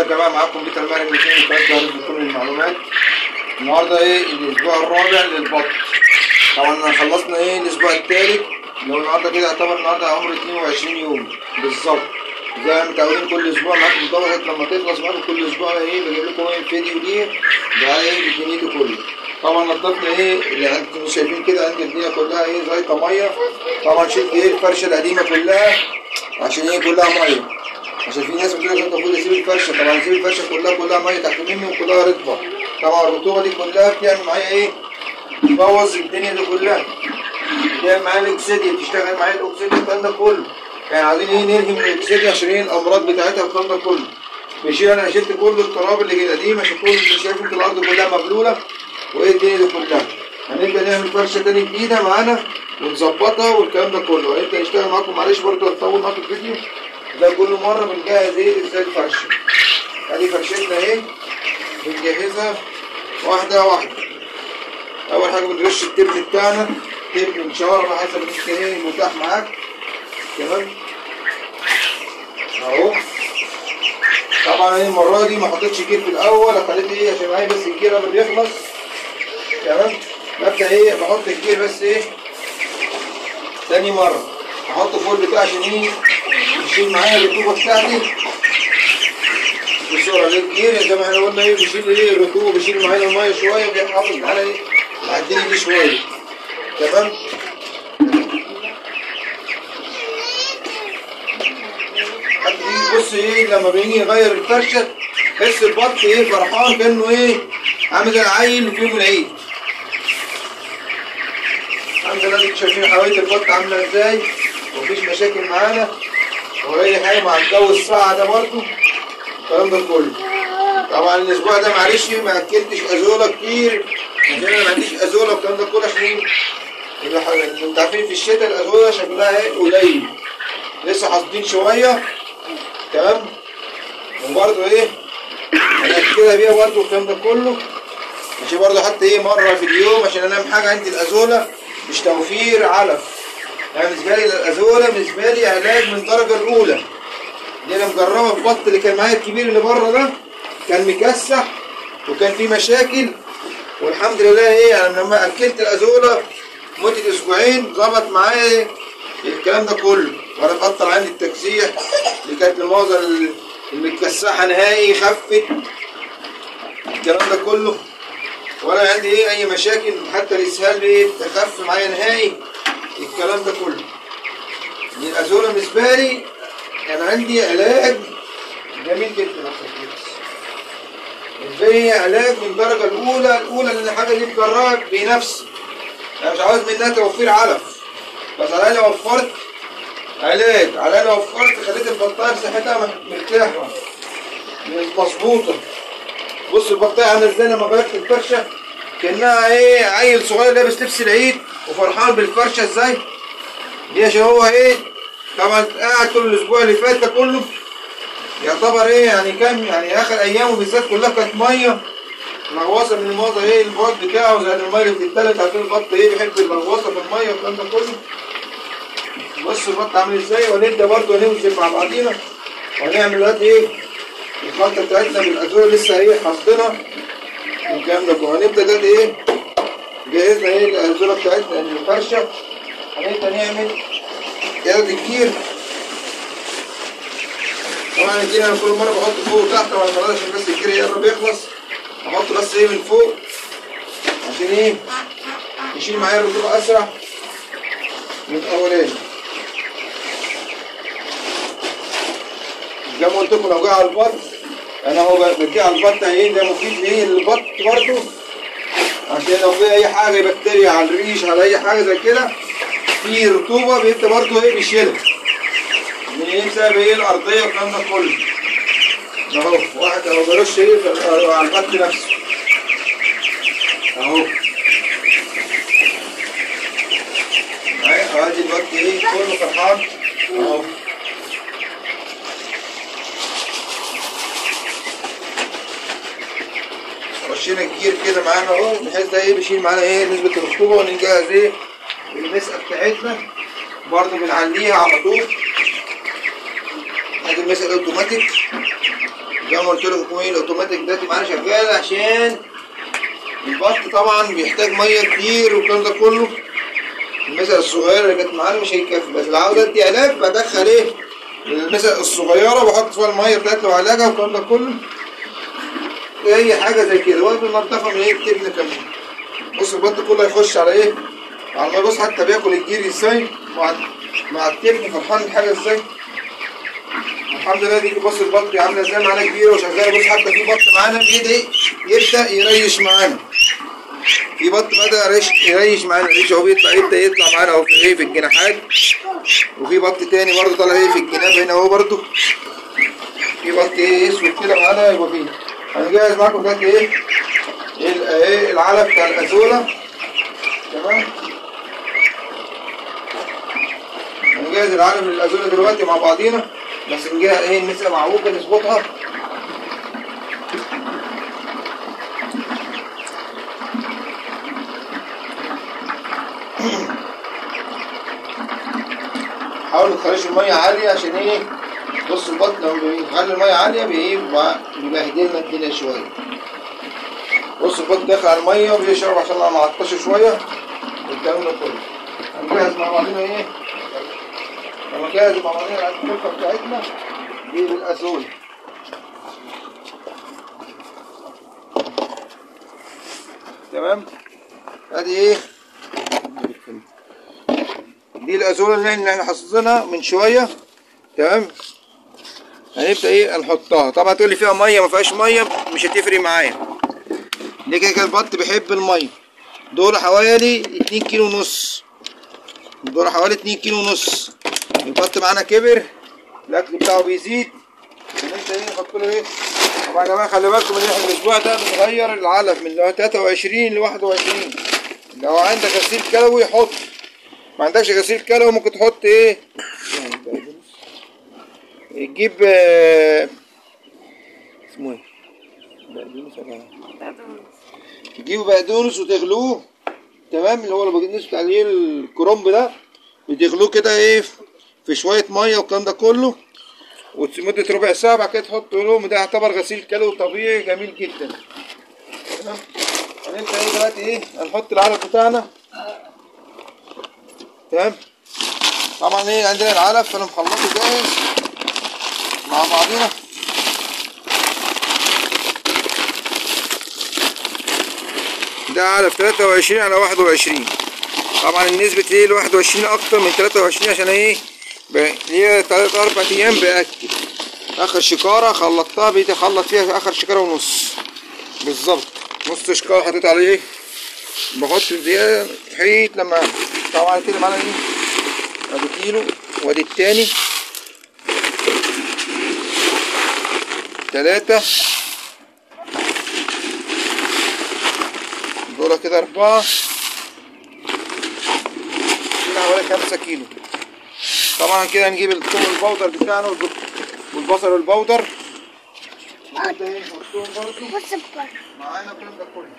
جماعة معاكم بيتر مالك من كلمة قناة جهاز بكل المعلومات النهاردة ايه الأسبوع الرابع للبط طبعا خلصنا ايه الأسبوع التالت اللي هو النهاردة كده يعتبر النهاردة عمر 22 يوم بالظبط زي ما متعودين كل أسبوع معاكم طبعا لما تخلص معاكم كل أسبوع ايه بجيب لكم ايه فيديو ليه ده ايه بدنيته كله طبعا نضفنا ايه اللي انتم شايفين كده عندي الدنيا كلها ايه زيطة مية طبعا شلت ايه الفرشة القديمة كلها عشان ايه كلها مية عشان في ناس بتقول لك انت المفروض اسيب الفرشه طبعا اسيب الفرشه كلها كلها ميه تحت مني وكلها رطبه طبعا الرطوبه دي كلها بتعمل معايا ايه؟ تبوظ الدنيا دي كلها بتعمل معايا الاكسيديا بتشتغل معايا الاكسيديا الكلام ده كله يعني عايزين ايه نلهم الاكسيديا عشان ايه الامراض بتاعتها والكلام ده كله بشيل انا شلت كل التراب اللي القديم عشان كل اللي شايف انت الارض كلها مبلوله وايه الدنيا دي كلها هنبدا نعمل فرشه تاني جديده معانا ونظبطها والكلام ده كله هنبدا نشتغل معاكم معلش برضه هنطول معاكم الفيديو ده كل مرة بنجهز ايه ازاي الفرشة ادي فرشتنا اهي بنجهزها واحدة واحدة اول حاجة بنرش التبن بتاعنا تبن انشار على حسب انت ايه متاح معاك تمام اهو طبعا ايه المرة دي ما حطيتش جير في الاول خليت ايه عشان معايا بس الجير قبل يخلص تمام ببدأ ايه بحط الجير بس ايه تاني مرة احط فوق البتاع عشان ايه يشيل معايا الرطوبة بتاعتي بسرعة للجير زي ما احنا قلنا ايه بيشيل ايه الرطوبة بيشيل معانا المية شوية وبيحافظ معانا ايه على الدنيا دي شوية تمام حد يجي يبص ايه لما بيجي يغير الفرشة تحس البط ايه فرحان كأنه ايه عامل زي العيل في يوم العيد الحمد لله انتوا شايفين حوايه البط عامله ازاي مفيش مشاكل معانا ولا اي حاجه مع الجو الساعه ده برضه الكلام ده كله طبعا الاسبوع ده معلش ما اكلتش ازوله كتير عشان انا ما عنديش ازوله والكلام ده كله عشان ايه انتوا عارفين في الشتاء الازوله شكلها ايه قليل لسه حاصدين شويه تمام وبرضه ايه هنأكلها بيها برضه الكلام ده كله عشان برضه حتى ايه مره في اليوم عشان انا اهم حاجه عندي الازوله مش توفير علف يعني بالنسبه لي الازوله بالنسبه لي علاج من الدرجه الاولى دي انا مجربه البط اللي كان معايا الكبير اللي بره ده كان مكسح وكان فيه مشاكل والحمد لله ايه يعني لما اكلت الازوله مده اسبوعين ظبط معايا الكلام ده كله وانا بقطع عندي التكسيح اللي كانت الموزه المتكسحه نهائي خفت الكلام ده كله ولا عندي ايه اي مشاكل حتى الاسهال ايه تخف معايا نهائي الكلام ده كله دي الازوله بالنسبه لي كان عندي علاج جميل جدا بالنسبه لي علاج من الدرجه الاولى الاولى لان الحاجه دي بجربها بنفسي انا مش عاوز منها توفير علف بس على الاقل وفرت علاج على الاقل وفرت خليت البطايه بصحتها مرتاحه مظبوطه بص البطايه عامله ازاي لما غيرت الفرشه كانها ايه عيل صغير لابس لبس العيد وفرحان بالفرشه ازاي دي عشان هو ايه طبعا قاعد طول الاسبوع اللي فات ده كله يعتبر ايه يعني كام يعني اخر ايامه بالذات كلها كانت ميه مغوصه من الموضه ايه البط بتاعه زي الميه اللي بتتلت عشان البط ايه بيحب المغوصه في الميه والكلام ده كله بص البط عامل ازاي ونبدا برضه نوزن مع بعضينا وهنعمل دلوقتي ايه الخلطه بتاعتنا بالازوره لسه ايه حاطينها والكلام ده كله هنبدا دلوقتي ايه جهزنا ايه الازوره بتاعتنا الفرشه هنبدا نعمل يد كتير طبعا الجير انا كل مره بحط فوق وتحت وعلى المرة عشان بس الجير يقرب يخلص احط بس ايه من فوق عشان ايه يشيل معايا الرطوبه اسرع من الاولاني زي ما قلت لكم لو جه على البط انا هو بديه على البط ايه ده مفيد ليه للبط برضه عشان لو في اي حاجه بكتيريا على الريش على اي حاجه زي كده في رطوبه بيبقى برضه ايه بيشيلها من ايه بسبب ايه الارضيه والكلام ده كله اهو واحد اهو برش ايه على البط نفسه اهو ادي البط ايه كله فرحان اهو رشينا الجير كده معانا اهو بحيث ده ايه بيشيل معانا ايه نسبة الرطوبة ونجهز ايه المسقة بتاعتنا برضه بنعليها على طول ادي المسقة الاوتوماتيك زي ما قلت لكم ايه الاوتوماتيك دلوقتي معانا شغال عشان البط طبعا بيحتاج ميه كتير والكلام ده كله المسألة الصغيرة اللي كانت معانا مش هيكفي بس لو عاوز ادي علاج بدخل ايه المسألة الصغيرة بحط فيها المية بتاعت له علاجها والكلام ده كله اي حاجة زي كده وقت بنضفها من ايه بتبني كمان بص البط كله هيخش على ايه على ما بص حتى بياكل الجير ازاي مع مع التبن فرحان الحاجة ازاي الحمد لله دي بص البط عامله ازاي معانا كبيره وشغاله بص حتى في بط معانا بيبدا يبدا يريش معانا في بط بدا يريش يريش معانا يريش اهو بيطلع يبدا يطلع معانا اهو في ايه في الجناحات وفي بط تاني برضه طالع ايه في الجناب هنا اهو برضه في بط ايه اسود كده معانا يبقى فيه هنجهز معاكم دلوقتي ايه ال- ايه العلف بتاع الازوله تمام هنجهز العلف للازوله دلوقتي مع بعضينا بس نجهز ايه نسقى معوجه نظبطها حاولوا تخليش المية عالية عشان ايه بص البطن لو بيخلي المية عالية بيبقى بيبهدلنا الدنيا شوية بص البطن داخل على المية وبيشرب عشان ما معطشه شوية والكلام ده كله هنجهز مع بعضنا ايه لما جاهز مع بعضنا الكلفة بتاعتنا دي بالأسول تمام ادي ايه دي الازوله اللي احنا حصلناها من شويه تمام هنبدا ايه نحطها طبعا تقول لي فيها ميه ما فيهاش ميه مش هتفرق معايا دي كده كده البط بيحب الميه دول حوالي 2 كيلو ونص دول حوالي 2 كيلو ونص البط معانا كبر الاكل بتاعه بيزيد هنبدا ايه نحط له ايه طبعا يا جماعه خلي بالكم ان احنا الاسبوع ده بنغير العلف من 23 ل 21 لو عندك غسيل كلوي حط ما عندكش غسيل كلوي ممكن تحط ايه تجيب آه، اسمه ايه بقدونس ولا تجيبوا بقدونس وتغلوه تمام اللي هو البقدونس بتاع الايه الكرنب ده بتغلوه كده ايه في شويه ميه والكلام ده كله ومدة ربع ساعة بعد كده تحط لهم ده يعتبر غسيل كلوي طبيعي جميل جدا تمام هنبدأ ايه دلوقتي ايه هنحط العلف بتاعنا تمام طبعا ايه عندنا العلف فانا مخلطه جاهز مع بعضينا ده علف 23 على 21 طبعا النسبة ايه ل 21 اكتر من 23 عشان ايه ب- ليا تلات اربع ايام باكل اخر شكارة خلطتها بقيت اخلط فيها اخر شكارة ونص بالظبط نص شكارة حطيت عليه ايه بحط دقيقة حيت لما طبعا كده معانا ايه ادي كيلو وادي التاني تلاتة دول كده أربعة كده حوالي خمسة كيلو طبعا كده هنجيب الثوم البودر بتاعنا والب- والبصل البودر نبدأ ايه نحطهم برضه والسكر معانا الكلام ده كله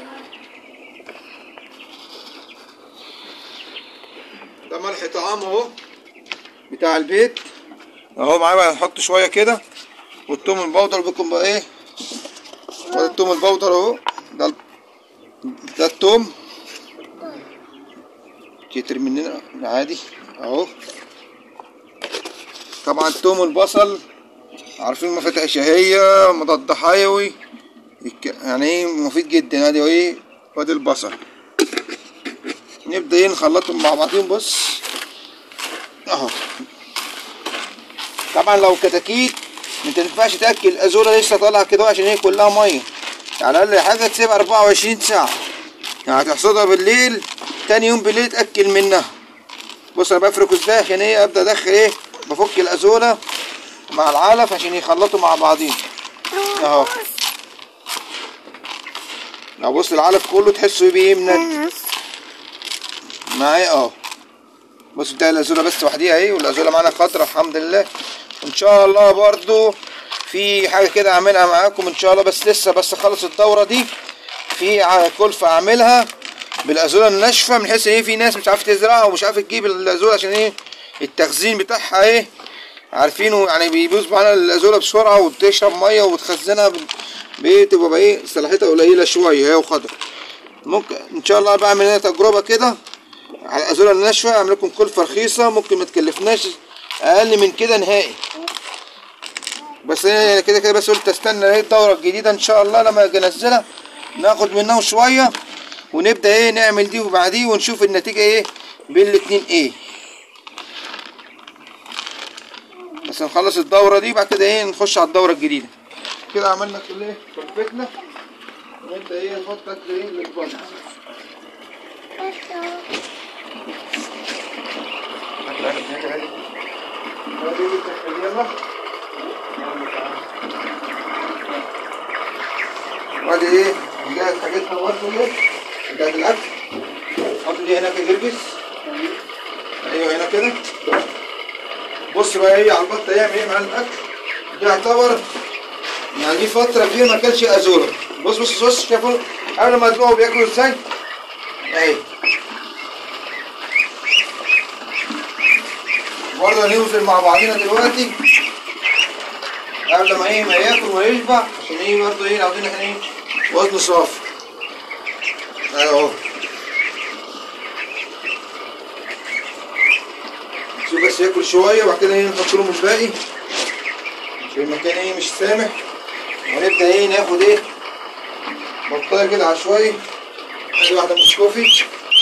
ده ملح طعام اهو بتاع البيت اهو معاه بقى نحط شويه كده والثوم البودر بيكون بقى ايه وده الثوم البودر اهو ده ال- ده الثوم كتر مننا عادي اهو طبعا الثوم والبصل عارفين مفاتيح شهية مضاد حيوي يك- يعني ايه مفيد جدا ادي ايه وادي البصل نبدا ايه نخلطهم مع بعضهم بص اهو طبعا لو كتاكيت ما تنفعش تاكل ازوله لسه طالعه كده عشان هي كلها ميه على الاقل حاجه تسيبها 24 ساعه يعني هتحصدها بالليل تاني يوم بالليل تاكل منها بص انا بفرك ازاي عشان ايه ابدا ادخل ايه بفك الازوله مع العلف عشان يخلطوا مع بعضين اهو لو بص العلف كله تحسه بيمند معايا اه بص بتاع الازوله بس وحديها اهي والازوله معانا خضرا الحمد لله وان شاء الله برضو في حاجه كده اعملها معاكم ان شاء الله بس لسه بس اخلص الدوره دي في ع- كلفه اعملها بالازوله الناشفه من حيث ايه في ناس مش عارفه تزرعها ومش عارفه تجيب الازوله عشان ايه التخزين بتاعها ايه عارفينه يعني بيبوظ معانا الازوله بسرعه وتشرب ميه وتخزنها ب- بايه تبقى بقى ايه صلاحيتها قليله شويه هي وخضر ممكن ان شاء الله بعمل انا تجربه كده على الازوله الناشفه اعمل لكم كلفه رخيصه ممكن ما تكلفناش اقل من كده نهائي بس هي كده كده بس قلت استنى ايه الدوره الجديده ان شاء الله لما اجي انزلها ناخد منها شويه ونبدا ايه نعمل دي وبعديه ونشوف النتيجه ايه بين الاتنين ايه بس نخلص الدوره دي بعد كده ايه نخش على الدوره الجديده كده عملنا كل ايه كلفتنا ونبدا ايه نحط اكل ايه للبط وادي ايه نجهز حاجتنا برضه ايه بتاعت الاكل حط دي هنا كده جرجس ايوه هنا كده بص بقى ايه على البطه يعمل ايه مع الاكل دي يعتبر يعني دي فتره كبيره ما اكلش ازوره بص بص بص شافوا قبل ما تدوقوا بياكلوا ازاي اهي برضه هنوزن مع بعضينا دلوقتي قبل ما ايه ما ياكل ويشبع عشان ايه برضه ايه عاوزين احنا ايه وزن صافي اهو شوف بس ياكل شويه وبعد كده ايه نحط لهم الباقي عشان المكان ايه مش سامح ونبدا ايه ناخد ايه بطايه كده عشوائي ادي واحده مسكوفي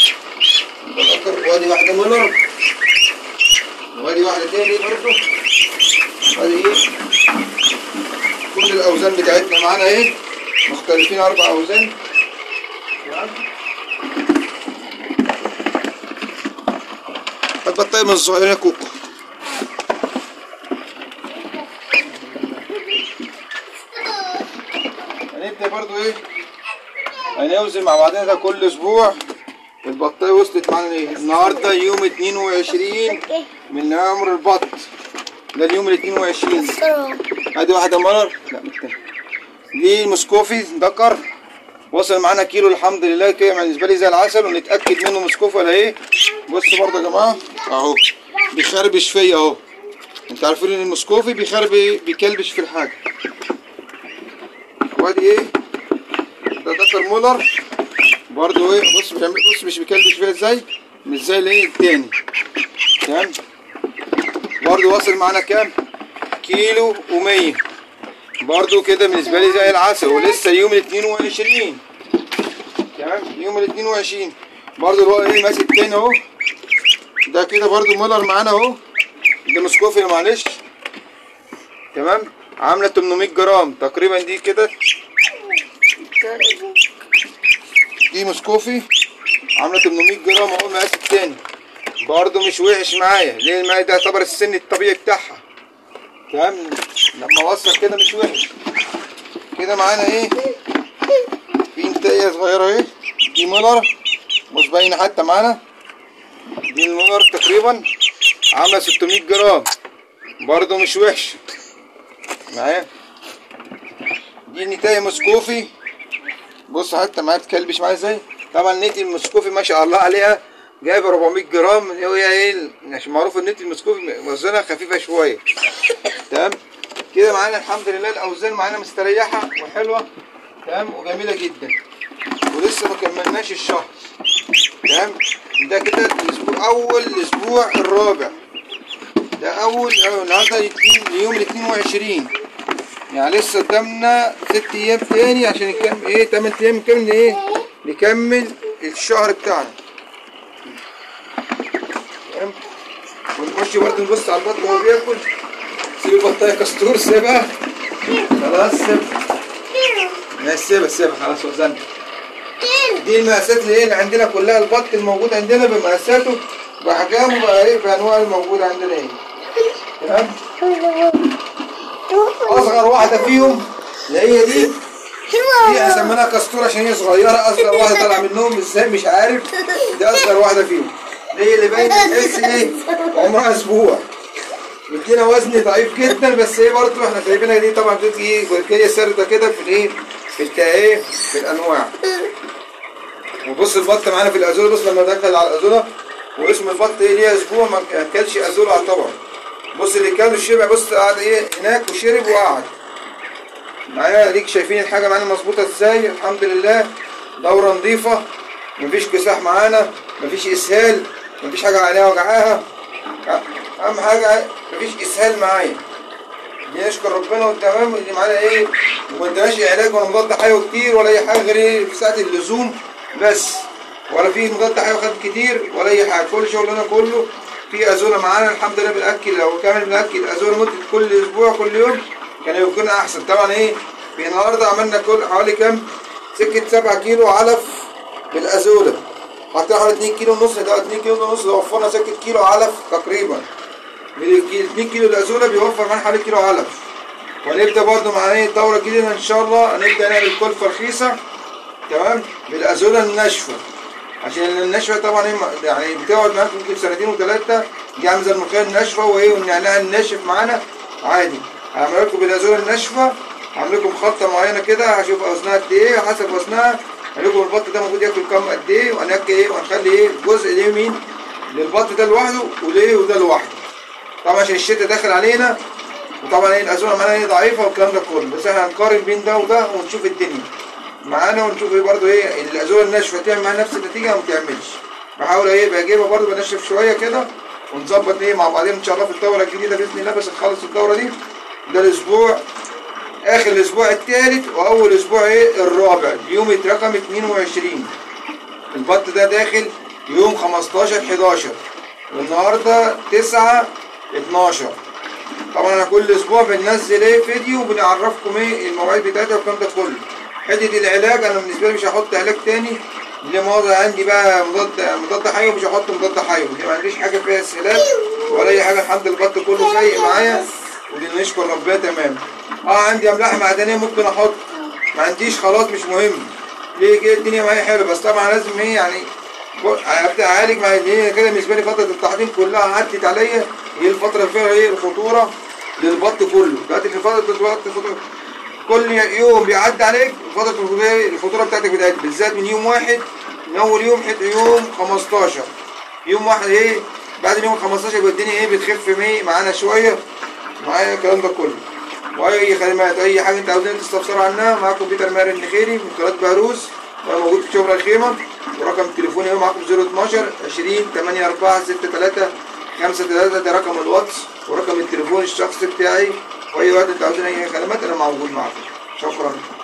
وادي واحده مولر وادي واحده تاني برضه وادي ايه كل الاوزان بتاعتنا معانا ايه مختلفين اربع اوزان تمام هات بطايه من الصغيرين يا كوكو هنبدا برضو ايه هنوزن مع بعضنا ده كل اسبوع البطايه وصلت معانا ايه النهارده يوم 22 من عمر البط ده اليوم ال 22 ادي واحده مرر لا مش تاني دي المسكوفي ذكر وصل معانا كيلو الحمد لله كده بالنسبه لي زي العسل ونتاكد منه مسكوفي ولا ايه بص برضه يا جماعه اهو بيخربش فيا اهو انت عارفين ان المسكوفي بيخرب بيكلبش في الحاجه وادي ايه ده ذكر مولر برضه ايه بص بيعمل بص مش بيكلبش فيها ازاي مش زي الايه التاني تمام برضه واصل معانا كام كيلو و100 برضه كده بالنسبه لي زي العسل ولسه يوم ال 22 تمام يوم ال 22 برضه اللي هو ايه ماسك تاني اهو ده كده برضه مولر معانا اهو ده مسكوفي معلش تمام عامله 800 جرام تقريبا دي كده دي مسكوفي عامله 800 جرام اهو مقاس التاني برضه مش وحش معايا ليه الماء ده يعتبر السن الطبيعي بتاعها تمام لما اوصل كده مش وحش كده معانا ايه في انتايه صغيره اهي دي مولر مش باينه حتى معانا دي المولر تقريبا عامله 600 جرام برضه مش وحش معايا دي نتايه مسكوفي بص حتى معايا بتكلبش معايا ازاي طبعا نتي المسكوفي ما شاء الله عليها جايبه 400 جرام هي ايه عشان معروف ان نتي المسكوفي وزنها خفيفه شويه تمام كده معانا الحمد لله الاوزان معانا مستريحه وحلوه تمام وجميله جدا ولسه ما كملناش الشهر تمام ده كده الاسبوع اول الاسبوع الرابع ده اول أو النهارده يتنين- يوم ال 22 يعني لسه قدامنا ست ايام تاني عشان نكمل ايه تمن ايام نكمل ايه نكمل الشهر بتاعنا تمام ونخش برضه نبص على البط وهو بياكل سيب البطايه كستور سيبها خلاص سيبها ماشي سيبها سيبها خلاص وزنت دي المقاسات اللي هي اللي عندنا كلها البط الموجود عندنا بمقاساته باحجامه بقى ايه بانواع الموجوده عندنا ايه تمام اصغر واحده فيهم اللي هي دي دي هسميناها كستور عشان هي صغيره اصغر واحده طالعه منهم ازاي مش عارف دي اصغر واحده فيهم اللي هي اللي باينه تحس ايه عمرها اسبوع بتدينا وزن ضعيف جدا بس ايه برضه احنا سايبينها دي طبعا بتدي ايه هي سرده كده في الايه في التا ايه في الانواع وبص البط معانا في الازوله بص لما دخل على الازوله واسم البط ايه ليها اسبوع ما اكلش ازوله يعتبر بص اللي كان الشبع بص قعد ايه هناك وشرب وقعد معايا اديك شايفين الحاجه معانا مظبوطه ازاي الحمد لله دوره نظيفه مفيش كساح معانا مفيش اسهال مفيش حاجه عليها وجعاها اهم حاجه مفيش اسهال معايا دي نشكر ربنا والتمام اللي معانا ايه وما ادناش علاج ولا مضاد حيوي كتير ولا اي حاجه غير ايه في ساعه اللزوم بس ولا في مضاد حيوي خد كتير ولا اي حاجه كل شغلنا كله في ازوله معانا الحمد لله بناكل لو كامل بناكل ازوله مده كل اسبوع كل يوم كان يكون احسن طبعا ايه في النهارده عملنا كل حوالي كام سكه 7 كيلو علف بالازوله حطينا حوالي 2 كيلو ونص ده 2 كيلو ونص وفرنا سكه كيلو علف تقريبا من الكيلو 2 كيلو الازوله بيوفر معانا حوالي كيلو علف ونبدا برضه مع ايه دوره جديده ان شاء الله هنبدا نعمل كلفه رخيصه تمام بالازوله الناشفه عشان الناشفه طبعا ايه يعني بتقعد معاك ممكن سنتين وثلاثه دي عامله زي الملوخيه الناشفه وايه والنعناع الناشف معانا عادي هعمل لكم بالازوله الناشفه هعمل لكم خلطه معينه كده هشوف وزنها قد ايه حسب وزنها هقول لكم البط ده المفروض ياكل كام قد ايه وهناكل ايه وهنخلي ايه جزء اليمين للبط ده لوحده وليه وده لوحده طبعا عشان الشتاء داخل علينا وطبعا ايه الازوله معانا ايه ضعيفه والكلام ده كله بس احنا هنقارن بين ده وده ونشوف الدنيا معانا ونشوف ايه برضه ايه الازوله الناشفه تعمل معانا نفس النتيجه وما تعملش بحاول ايه بجيبها برضه بنشف شويه كده ونظبط ايه مع بعضين ان شاء الله في الدوره الجديده باذن الله بس نخلص الدوره دي ده الاسبوع اخر الاسبوع الثالث واول اسبوع ايه الرابع اليوم رقم 22 البط ده داخل يوم 15 11 والنهارده 9 12 طبعا انا كل اسبوع بننزل ايه فيديو وبنعرفكم ايه المواعيد بتاعتها والكلام ده كله حته العلاج انا بالنسبه لي مش هحط علاج تاني لمؤاخذة عندي بقى مضاد مضاد حيوي مش هحط مضاد حيوي ما عنديش حاجه فيها اسهالات ولا اي حاجه الحمد لله البط كله سيء معايا ودي نشكر ربنا تمام اه عندي املاح معدنيه ممكن احط ما عنديش خلاص مش مهم ليه كده الدنيا معايا حلوه بس طبعا لازم ايه يعني ابدا اعالج مع هي كده بالنسبه لي فتره التحضير كلها عدت عليا هي الفتره اللي فيها ايه الخطوره للبط كله دلوقتي في فتره البط الخطوره كل يوم بيعدي عليك فتره الخطوره الخطوره بتاعتك بتاعتك بالذات من يوم واحد من اول يوم حتى يوم 15 يوم واحد ايه بعد اليوم 15 يبقى الدنيا ايه بتخف معانا شويه معايا الكلام ده كله واي خدمات اي حاجه انت عاوزين تستفسروا عنها معاكم بيتر ماهر النخيلي من قناه بهروس وانا موجود في شبرا الخيمه ورقم تليفوني هو معاكم 012 20 84 63 53 ده رقم الواتس ورقم التليفون الشخصي بتاعي واي وقت انت عاوزين اي خدمات انا موجود معاكم شكرا